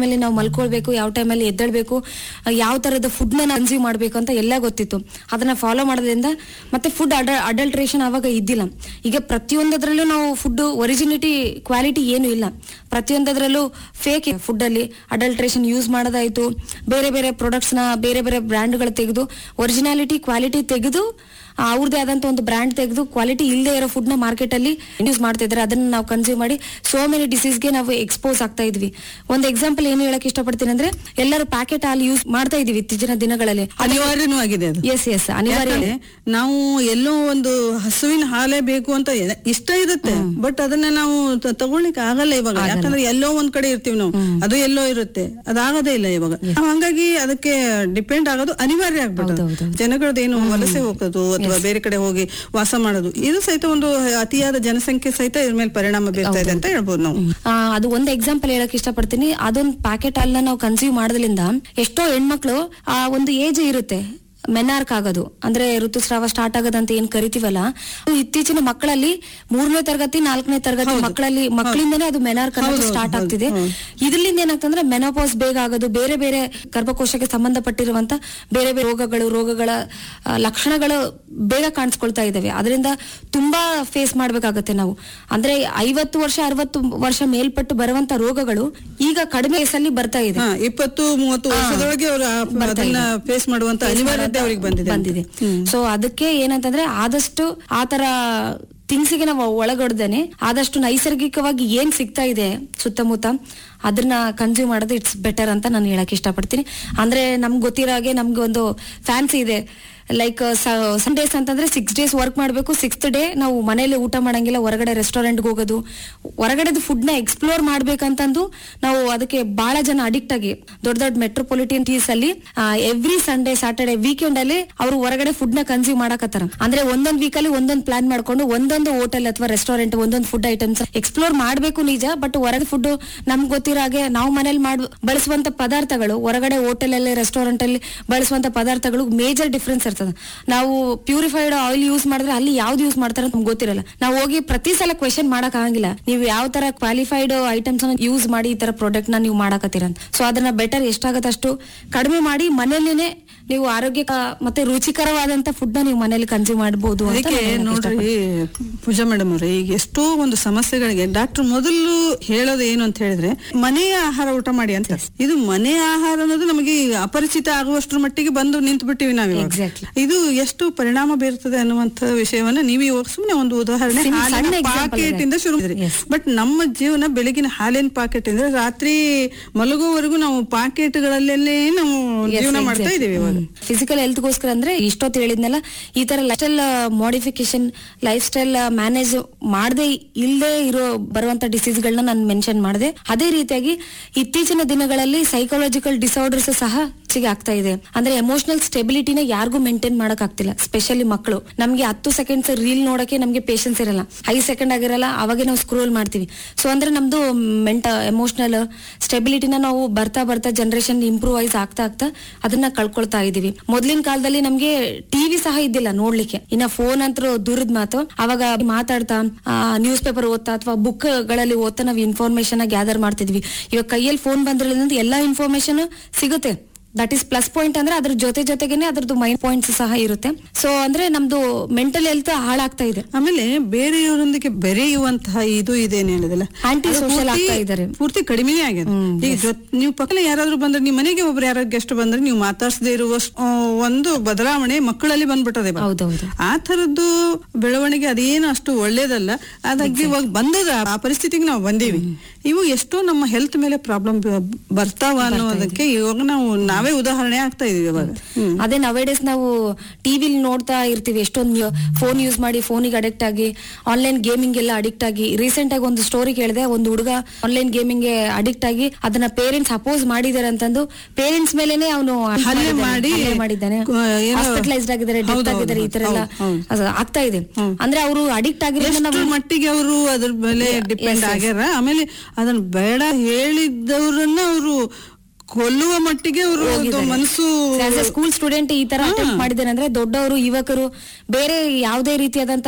ಮೇಲೆ ನಾವು ಮಲ್ಕೊಳ್ಬೇಕು ಯಾವ ಟೈಮಲ್ಲಿ ಎದ್ದೇಳ್ಬೇಕು ಯಾವ ತರದ ಫುಡ್ ನ ಕನ್ಸ್ಯೂಮ್ ಮಾಡ್ಬೇಕು ಅಂತ ಎಲ್ಲ ಗೊತ್ತಿತ್ತು ಅದನ್ನ ಫಾಲೋ ಮಾಡೋದ್ರಿಂದ ಮತ್ತೆ ಫುಡ್ ಅಡಲ್ಟ್ರೇಷನ್ ಅವಾಗ ಇದ್ದಿಲ್ಲ ಈಗ ಪ್ರತಿಯೊಂದದ್ರಲ್ಲೂ ನಾವು ಫುಡ್ ಒರಿಜಿನಿಟಿ ಕ್ವಾಲಿಟಿ ಏನು ಇಲ್ಲ ಪ್ರತಿಯೊಂದದ್ರಲ್ಲೂ ಫೇಕ್ ಫುಡ್ ಅಲ್ಲಿ ಅಡಲ್ಟ್ರೇಷನ್ ಯೂಸ್ ಮಾಡೋದಾಯ್ತು ಬೇರೆ ಬೇರೆ ಪ್ರಾಡಕ್ಟ್ಸ್ ನ ಬೇರೆ ಬೇರೆ ಬ್ರ್ಯಾಂಡ್ಗಳು ತೆಗೆದು ಒರಿಜಿನಾಲಿಟಿ ಕ್ವಾಲಿಟಿ ತೆಗೆದು ಅವ್ರದೇ ಆದಂತ ಒಂದು ಬ್ರ್ಯಾಂಡ್ ತೆಗೆದು ಕ್ವಾಲಿಟಿ ಇಲ್ಲದೆ ಇರೋ ಫುಡ್ ನ ಮಾರ್ಕೆಟ್ ಅಲ್ಲಿ ಯೂಸ್ ಮಾಡ್ತಾ ಇದ್ದಾರೆ ಅದನ್ನ ನಾವು ಕನ್ಸ್ಯೂಮ್ ಮಾಡಿ ಸೋ ಮೆನಿ ಡಿಸೀಸ್ಗೆ ನಾವು ಎಕ್ಸ್ಪೋಸ್ ಆಗ್ತಾ ಇದ್ವಿ ಒಂದು ಎಕ್ಸಾಂಪಲ್ ಏನು ಹೇಳಕ್ ಇಷ್ಟಪಡ್ತೀನಿ ಅಂದ್ರೆ ಎಲ್ಲರೂ ಪ್ಯಾಕೆಟ್ ಹಾಲು ಯೂಸ್ ಮಾಡ್ತಾ ಇದೀವಿ ಇತ್ತೀಚಿನ ದಿನಗಳಲ್ಲಿ ಅನಿವಾರ್ಯನೂ ಆಗಿದೆ ಅದು ಎಸ್ ಎಸ್ ಅನಿವಾರ್ಯ ಯಾಕಂದ್ರೆ ನಾವು ಎಲ್ಲೋ ಒಂದು ಹಸುವಿನ ಹಾಲೇ ಬೇಕು ಅಂತ ಎ- ಇಷ್ಟ ಇರುತ್ತೆ ಬಟ್ ಅದನ್ನ ನಾವು ತ- ತಗೊಳ್ಳಿಕ್ಕೆ ಆಗಲ್ಲ ಇವಾಗ ಯಾಕಂದ್ರೆ ಎಲ್ಲೋ ಒಂದ್ ಕಡೆ ಇರ್ತೀವಿ ನಾವು ಅದು ಎಲ್ಲೋ ಇರುತ್ತೆ ಅದಾಗದೇ ಇಲ್ಲ ಇವಾಗ ನಾವ್ ಹಂಗಾಗಿ ಅದಕ್ಕೆ ಡಿಪೆಂಡ್ ಆಗೋದು ಅನಿವಾರ್ಯ ಆಗ್ಬಿಟ್ಟು ಜನಗಳದ್ದೇನು ವಲಸೆ ಹೋಗೋದು ಅಥವಾ ಬೇರೆ ಕಡೆ ಹೋಗಿ ವಾಸ ಮಾಡೋದು ಇದು ಸಹಿತ ಒಂದು ಅತಿಯಾದ ಜನಸಂಖ್ಯೆ ಸಹಿತ ಇದ್ರ ಮೇಲೆ ಪರಿಣಾಮ ಬೀರ್ತಾ ಇದೆ ಅಂತ ಹೇಳ್ಬೋದು ನಾವು ಆ, ಅದು ಒಂದು ಎಕ್ಸಾಂಪಲ್ ಹೇಳಕ್ ಇಷ್ಟಪಡ್ತೀನಿ ಅದೊಂದು ಪ್ಯಾಕೆಟ್ ಹಾಲನ್ನ ನಾವು ಕನ್ಸ್ಯೂಮ್ ಮಾಡೋದ್ರಿಂದ ಎಷ್ಟೋ ಹೆಣ್ಮಕ್ಳು ಆ ಒಂದು ಏಜ್ ಇರುತ್ತೆ ಮೆನಾರ್ಕ್ ಆಗೋದು ಅಂದ್ರೆ ಋತುಸ್ರಾವ ಸ್ಟಾರ್ಟ್ ಆಗೋದಂತ ಏನ್ ಕರಿತೀವಲ್ಲ ಅದು ಇತ್ತೀಚಿನ ಮಕ್ಕಳಲ್ಲಿ ಮೂರನೇ ತರಗತಿ ನಾಲ್ಕನೇ ತರಗತಿ ಮಕ್ಕಳಲ್ಲಿ ಮಕ್ಕಳಿಂದನೇ ಅದು ಮೆನಾರ್ಕ್ ಅನ್ನೋದು ಸ್ಟಾರ್ಟ್ ಆಗ್ತಿದೆ ಇದರಿಂದ ಏನಾಗ್ತಂದ್ರೆ ಮೆನೋಪಾಸ್ ಬೇಗ ಆಗೋದು ಬೇರೆ ಬೇರೆ ಗರ್ಭಕೋಶಕ್ಕೆ ಸಂಬಂಧಪಟ್ಟಿರುವಂತ ಬೇರೆ ಬೇರೆ ರೋಗಗಳು ರೋಗಗಳ ಆ, ಲಕ್ಷಣಗಳು ಬೇಗ ಕಾಣಿಸ್ಕೊಳ್ತಾ ಇದಾವೆ ಅದರಿಂದ ತುಂಬಾ ಫೇಸ್ ಮಾಡ್ಬೇಕಾಗತ್ತೆ ನಾವು ಅಂದ್ರೆ ಐವತ್ತು ವರ್ಷ ಅರವತ್ತು ವರ್ಷ ಮೇಲ್ಪಟ್ಟು ಬರುವಂತ ರೋಗಗಳು ಈಗ ಕಡಿಮೆ ವಯಸ್ಸಲ್ಲಿ ಬರ್ತಾ ಇದೆ ಹಾ ಇಪ್ಪತ್ತು ಮೂವತ್ತು ವರ್ಷದೊಳಗೆ ಅವರು ಅದನ್ನ ಫೇಸ್ ಮಾಡುವಂತ ಅನಿವಾರ್ಯತೆ ಅವ್ರಿಗೆ ಬಂದಿದೆ ಬಂದಿದೆ ಸೊ ಅದಕ್ಕೆ ಏನಂತಂದ್ರೆ ಆದಷ್ಟು ಆತರ ಥಿಂಗ್ಸಿಗೆ ನಾವು ಒಳಗೊಡ್ದೇನೆ ಆದಷ್ಟು ನೈಸರ್ಗಿಕವಾಗಿ ಏನ್ ಸಿಗ್ತಾ ಇದೆ ಸುತ್ತಮುತ್ತ ಅದನ್ನ ಕನ್ಸ್ಯೂಮ್ ಮಾಡೋದು ಇಟ್ಸ್ ಬೆಟರ್ ಅಂತ ನಾನು ಹೇಳಕ್ ಇಷ್ಟಪಡ್ತೀನಿ ಅಂದ್ರೆ ನಮ್ಗೆ ಗೊತ್ತಿರೋ ಹಾಗೆ ನಮ್ಗೆ ಒಂದು ಫ್ಯಾನ್ಸಿ ಇದೆ ಲೈಕ್ ಸಂಡೇಸ್ ಅಂತಂದ್ರೆ ಸಿಕ್ಸ್ ಡೇಸ್ ವರ್ಕ್ ಮಾಡಬೇಕು ಸಿಕ್ಸ್ತ್ ಡೇ ನಾವು ಮನೇಲಿ ಊಟ ಮಾಡಂಗಿಲ್ಲ ಹೊರಗಡೆ ರೆಸ್ಟೋರೆಂಟ್ಗೆ ಹೋಗೋದು ಹೊರಗಡೆದು ಫುಡ್ ನ ಎಕ್ಸ್ಪ್ಲೋರ್ ಮಾಡ್ಬೇಕಂತಂದು ನಾವು ಅದಕ್ಕೆ ಬಹಳ ಜನ ಅಡಿಕ್ಟ್ ಆಗಿ ದೊಡ್ಡ ದೊಡ್ಡ ಮೆಟ್ರೋಪಾಲಿಟನ್ ಟೀಸ್ ಅಲ್ಲಿ ಎವ್ರಿ ಸಂಡೇ ಸ್ಯಾಟರ್ಡೆ ವೀಕೆಂಡ್ ಅಲ್ಲಿ ಅವರು ಹೊರಗಡೆ ಫುಡ್ ನ ಕನ್ಸ್ಯೂಮ್ ಮಾಡಕತ್ತಾರ ಅಂದ್ರೆ ಒಂದೊಂದ್ ವೀಕ್ ಅಲ್ಲಿ ಒಂದೊಂದ್ ಪ್ಲಾನ್ ಮಾಡ್ಕೊಂಡು ಒಂದೊಂದು ಹೋಟೆಲ್ ಅಥವಾ ರೆಸ್ಟೋರೆಂಟ್ ಒಂದೊಂದು ಫುಡ್ ಐಟಮ್ಸ್ ಎಕ್ಸ್ಪ್ಲೋರ್ ಮಾಡ್ಬೇಕು ನಿಜ ಬಟ್ ಹೊರಗಡೆ ಫುಡ್ ನಮ್ಗೆ ಗೊತ್ತಿರೋ ಹಾಗೆ ನಾವು ಮನೇಲಿ ಮಾಡ್ ಬಳಸುವಂತ ಪದಾರ್ಥಗಳು ಹೊರಗಡೆ ಹೋಟೆಲ್ ಅಲ್ಲಿ ರೆಸ್ಟೋರೆಂಟ್ ಅಲ್ಲಿ ಬಳಸುವಂತ ಪದಾರ್ಥಗಳು ಮೇಜರ್ ಡಿಫ್ರೆನ್ಸ್ ಇರ್ತದೆ ನಾವು ಪ್ಯೂರಿಫೈಡ್ ಆಯಿಲ್ ಯೂಸ್ ಮಾಡಿದ್ರೆ ಅಲ್ಲಿ ಯಾವ್ದು ಯೂಸ್ ಮಾಡ್ತಾರೆ ಅಂತ ನಮ್ಗೆ ಗೊತ್ತಿರಲ್ಲ ನಾವು ಹೋಗಿ ಪ್ರತಿ ಸಲ ಕ್ವೆಶನ್ ಮಾಡಕ್ ಆಗಂಗಿಲ್ಲ ನೀವು ಯಾವ ತರ ಕ್ವಾಲಿಫೈಡ್ ಐಟಮ್ಸ್ ಯೂಸ್ ಮಾಡಿ ಈ ತರ ಪ್ರಾಡಕ್ಟ್ ನ ನೀವು ಮಾಡಕತ್ತೀರ ಅಂತ ಸೊ ಅದನ್ನ ಬೆಟರ್ ಎಷ್ಟಾಗತ್ತೆ ಅಷ್ಟು ಕಡಿಮೆ ಮಾಡಿ ಮನೇಲಿನೇ ನೀವು ಆರೋಗ್ಯ ಮತ್ತೆ ರುಚಿಕರವಾದಂತ ಫುಡ್ ನ ನೀವು ಮನೇಲಿ ಕನ್ಸ್ಯೂಮ್ ಮಾಡಬಹುದು ಅಂತ ಅದಕ್ಕೆ ನಾನು ಹೇಳಕ್ ನೋಡ್ರಿ ಪೂಜಾ ಮೇಡಮ್ ಅವ್ರೆ ಈಗ ಎಷ್ಟೋ ಒಂದು ಸಮಸ್ಯೆಗಳಿಗೆ ಡಾಕ್ಟರ್ ಮೊದಲು ಹೇಳೋದು ಏನು ಅಂತ ಹೇಳಿದ್ರೆ ಮನೆಯ ಆಹಾರ ಊಟ ಮಾಡಿ ಅಂತ ಇದು ಮನೆಯ ಆಹಾರ ಅನ್ನೋದು ನಮಗೆ ಈಗ ಅಪರಿಚಿತ ಆಗುವಷ್ಟರ ಮಟ್ಟಿಗೆ ಬಂದು ನಿಂತು ಬಿಟ್ಟಿವಿ ನಾವು ಇವಾಗ. Exactly. ಇದು ಎಷ್ಟು ಪರಿಣಾಮ ಬೀರ್ತದೆ ಅನ್ನುವಂತ ವಿಷಯವನ್ನ ನೀವು ಇವಾಗ ಸುಮ್ಮನೆ ಒಂದು ಉದಾಹರಣೆ ಸಿಂ- ಹಾಲಿನ ಸಣ್ಣ example ಪಾಕೆಟ್ ಇದೆ. ಇಂದ ಶುರು Yes. ಬಟ್ ನಮ್ಮ ಜೀವನ ಬೆಳಗಿನ ಹಾಲಿನ ಪಾಕೆಟ್ ಇಂದ್ರೆ ರಾತ್ರಿ ಮಲಗುವವರೆಗೂ ನಾವು ಪಾಕೆಟ್ಗಳಲ್ಲೇ ನಾವು ಜೀವನ ಮಾಡ್ತಾ ಇದೀವಿ ಇವಾಗ ಫಿಸಿಕಲ್ ಹೆಲ್ತ್ಗೋಸ್ಕರ ಅಂದ್ರೆ ಇಷ್ಟೊತ್ತು ಹೇಳಿದ್ನಲ್ಲ ಈ ತರ lifestyle modification lifestyle manage ಮಾಡದೆ ಇಲ್ಲದೆ ಇರೋ ಬರುವಂತ ಡಿಸೀಸ್ಗಳನ್ನ ನಾನು ಮೆನ್ಷನ್ ಮಾಡಿದೆ ಅದೇ ರೀತಿಯಾಗಿ ಇತ್ತೀಚಿನ ದಿನಗಳಲ್ಲಿ ಸೈಕಾಲಜಿಕಲ್ ಡಿಸಾರ್ಡರ್ಸ್ ಸಹ ಹೆಚ್ಚಿಗೆ ಆಗ್ತಾ ಇದೆ ಅಂದ್ರೆ ಎಮೋಷನಲ್ ಸ್ಟೆಬಿಲಿಟಿನ ಯಾರಿಗೂ ಮೇಂಟೈನ್ ಮಾಡಕ್ ಆಗ್ತಿಲ್ಲ ಸ್ಪೆಷಲಿ ಮಕ್ಕಳು ನಮ್ಗೆ ಹತ್ತು ಸೆಕೆಂಡ್ಸ್ ರೀಲ್ ನೋಡಕ್ಕೆ ನಮ್ಗೆ ಪೇಷನ್ಸ್ ಇರಲ್ಲ ಐದು ಸೆಕೆಂಡ್ ಆಗಿರಲ್ಲ ಅವಾಗೆ ನಾವು ಸ್ಕ್ರೋಲ್ ಮಾಡ್ತೀವಿ ಸೊ ಅಂದ್ರೆ ನಮ್ದು ಮೆಂಟ ಎಮೋಷನಲ್ ಸ್ಟೆಬಿಲಿಟಿನ ನಾವು ಬರ್ತಾ ಬರ್ತಾ ಜನರೇಷನ್ ಇಂಪ್ರೂವ್ ವೈಸ್ ಆಗ್ತಾ ಆಗ್ತಾ ಅದನ್ನ ಕಳ್ಕೊಳ್ತಾ ಇದೀವಿ ಮೊದ್ಲಿನ ಕಾಲದಲ್ಲಿ ನಮ್ಗೆ ಟಿವಿ ಸಹ ಇದ್ದಿಲ್ಲ ನೋಡ್ಲಿಕ್ಕೆ ಇನ್ನ ಫೋನ್ ಅಂತೂ ದೂರದ ಮಾತು ಅವಾಗ ಮಾತಾಡ್ತಾ ನ್ಯೂಸ್ ಪೇಪರ್ ಓದ್ತಾ ಅಥವಾ ಬುಕ್ ಗಳಲ್ಲಿ ಓದ್ತಾ ನಾವು ಇನ್ಫಾರ್ಮೇಶನ್ ಗ್ಯಾದರ್ ಮಾಡ್ತಿದ್ವಿ ಇವಾಗ ಕೈಯಲ್ಲಿ ಫೋನ್ ಬಂದ್ರಿಂದ ಎಲ್ಲಾ ಇನ್ಫಾರ್ಮೇಶನ್ ಸಿಗುತ್ತೆ ದಟ್ ಈಸ್ ಪ್ಲಸ್ ಪಾಯಿಂಟ್ ಅಂದ್ರೆ ಅದ್ರ ಜೊತೆ ಜೊತೆಗೇನೆ ಅದ್ರದ್ದು ಮೈನ್ ಪಾಯಿಂಟ್ಸ್ ಸಹ ಇರುತ್ತೆ ಸೊ ಅಂದ್ರೆ ನಮ್ದು ಮೆಂಟಲ್ ಹೆಲ್ತ್ ಹಾಳಾಗ್ತಾ ಇದೆ ಆಮೇಲೆ ಬೇರೆಯವರೊಂದಿಗೆ ಬೆರೆಯುವಂತಹ ಇದು ಇದೇನು ಹೇಳಿದಲ್ಲ Anti ಅದು social ಪೂರ್ತಿ- ಆಗ್ತಾ ಇದ್ದಾರೆ. ಪೂರ್ತಿ ಕಡಿಮೆನೇ ಆಗಿದೆ ಈಗ ಜೊತ್- ನೀವು ಪಕ್ಕದಲ್ಲಿ ಯಾರಾದ್ರೂ ಬಂದ್ರೆ ನಿಮ್ಮ ಮನೆಗೆ ಒಬ್ರು ಯಾರೋ ಗೆಸ್ಟ್ ಬಂದ್ರೆ ನೀವು ಮಾತಾಡ್ಸದೇ ಇರುವ ಒಂದು ಬದಲಾವಣೆ ಮಕ್ಕಳಲ್ಲಿ ಬಂದ್ಬಿಟ್ಟದೆ ಇವಾಗ. ಹೌದೌದು ಆ ತರದ್ದು ಬೆಳವಣಿಗೆ ಅದೇನು ಅಷ್ಟು ಒಳ್ಳೇದಲ್ಲ ಅದಾಗಿ ಇವಾಗ ಬಂದದ ಆ ಪರಿಸ್ಥಿತಿಗೆ ನಾವು ಬಂದೀವಿ ಇವು ಎಷ್ಟೋ ನಮ್ಮ ಹೆಲ್ತ್ ಮೇಲೆ ಪ್ರಾಬ್ಲಮ್ ಬರ್ತಾವ ಅನ್ನೋದಕ್ಕೆ ಇವಾಗ ನಾವು ನಾವೇ ಉದಾಹರಣೆ ಆಗ್ತಾ ಇದೀವಿ ಇವಾಗ ಹ್ಮ್. ಅದೇ ನವೇಡೇಸ್ ನಾವು ಟಿವಿಲಿ ನೋಡ್ತಾ ಇರ್ತೀವಿ ಎಷ್ಟೊಂದು ಫೋನ್ ಯೂಸ್ ಮಾಡಿ ಫೋನಿಗೆ ಅಡಿಕ್ಟ್ ಆಗಿ ಆನ್ಲೈನ್ ಗೇಮಿಂಗ್ ಎಲ್ಲ ಅಡಿಕ್ಟ್ ಆಗಿ ರೀಸೆಂಟ್ ಆಗಿ ಒಂದು ಸ್ಟೋರಿ ಕೇಳಿದೆ ಒಂದು ಹುಡುಗ ಆನ್ಲೈನ್ ಗೇಮಿಂಗ್ ಗೆ ಅಡಿಕ್ಟ್ ಆಗಿ ಅದನ್ನ ಪೇರೆಂಟ್ಸ್ ಅಪೋಸ್ ಮಾಡಿದ್ದಾರೆ ಅಂತಂದು ಪೇರೆಂಟ್ಸ್ ಮೇಲೇನೆ ಅವನು ಹಲ್ಲೆ ಮಾಡಿ, ಮಾಡಿದ್ದಾನೆ ಆ, ಏನೋ- ಹಾಸ್ಪಿಟಲೈಸ್ಡ್ ಆಗಿದ್ದಾರೆ ಡೆತ್ ಹೌದು, ಆಗಿದ್ದಾರೆ ಈ ತರ ಎಲ್ಲ ಹೌದು, ಹೌದು. ಅದು ಆಗ್ತಾ ಇದೆ ಅಂದ್ರೆ ಅವರು ಅಡಿಕ್ಟ್ ಆಗಿರೋದ್ರಿಂದ ಎಷ್ಟು ನಾವು ಮಟ್ಟಿಗೆ ಅವರು ಅದ್ರ ಮೇಲೆ ಡಿಪೆಂಡ್ ಆಗ್ಯಾರ ಆಮೇಲೆ ಅದನ್ನ ಬೇಡ ಹೇಳಿದವ್ರನ್ನ ಅವರು ಕೊಲ್ಲುವ ಮಟ್ಟಿಗೆ ಅವರು ಮನಸ್ಸು ಸ್ಕೂಲ್ ಸ್ಟೂಡೆಂಟ್ ಈ ತರ ಅಟೆಂಪ್ಟ್ ಮಾಡಿದ್ದಾರೆ ಅಂದ್ರೆ ದೊಡ್ಡವರು ಯುವಕರು ಬೇರೆ ಯಾವುದೇ ರೀತಿಯಾದಂತ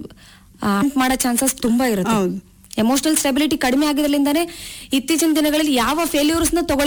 ಮಾಡೋ ಚಾನ್ಸಸ್ ತುಂಬಾ ಇರುತ್ತೆ ಹೌದು ಎಮೋಷನಲ್ ಸ್ಟೆಬಿಲಿಟಿ ಕಡಿಮೆ ಆಗಿದ್ರಿಂದಾನೇ ಇತ್ತೀಚಿನ ದಿನಗಳಲ್ಲಿ ಯಾವ ಫೇಲ್ಯೂರ್ಸ್ ನ